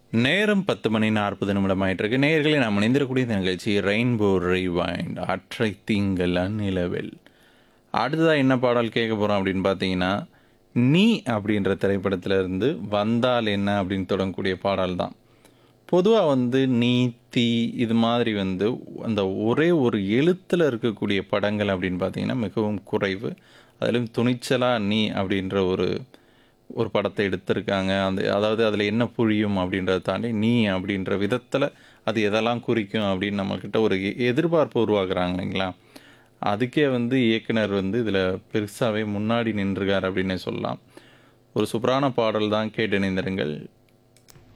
நேரம் பத்து மணி நாற்பது நிமிடம் ஆயிட்டிருக்கு நேயர்களே நாம் இணைந்திருக்கக்கூடிய இந்த நிகழ்ச்சி ரெயின்போ ரிவைண்ட் அற்றை திங்கள் அந்நிலவில் அடுத்ததாக என்ன பாடல் கேட்க போகிறோம் அப்படின்னு பார்த்தீங்கன்னா நீ அப்படின்ற திரைப்படத்துல இருந்து வந்தால் என்ன அப்படின்னு தொடங்கக்கூடிய பாடல் தான் பொதுவாக வந்து நீ தீ இது மாதிரி வந்து அந்த ஒரே ஒரு எழுத்தில் இருக்கக்கூடிய படங்கள் அப்படின்னு பார்த்தீங்கன்னா மிகவும் குறைவு அதிலும் துணிச்சலாக நீ அப்படின்ற ஒரு ஒரு படத்தை எடுத்திருக்காங்க அந்த அதாவது அதில் என்ன புரியும் அப்படின்றத தாண்டி நீ அப்படின்ற விதத்தில் அது எதெல்லாம் குறிக்கும் அப்படின்னு நம்மக்கிட்ட ஒரு எ- எதிர்பார்ப்பு உருவாக்குறாங்க இல்லைங்களா அதுக்கே வந்து இயக்குனர் வந்து இதில் பெருசாகவே முன்னாடி நின்றுருக்கார் அப்படின்னு சொல்லலாம் ஒரு சூப்பரான பாடல் தான் கேட்டு இணைந்திருங்கள்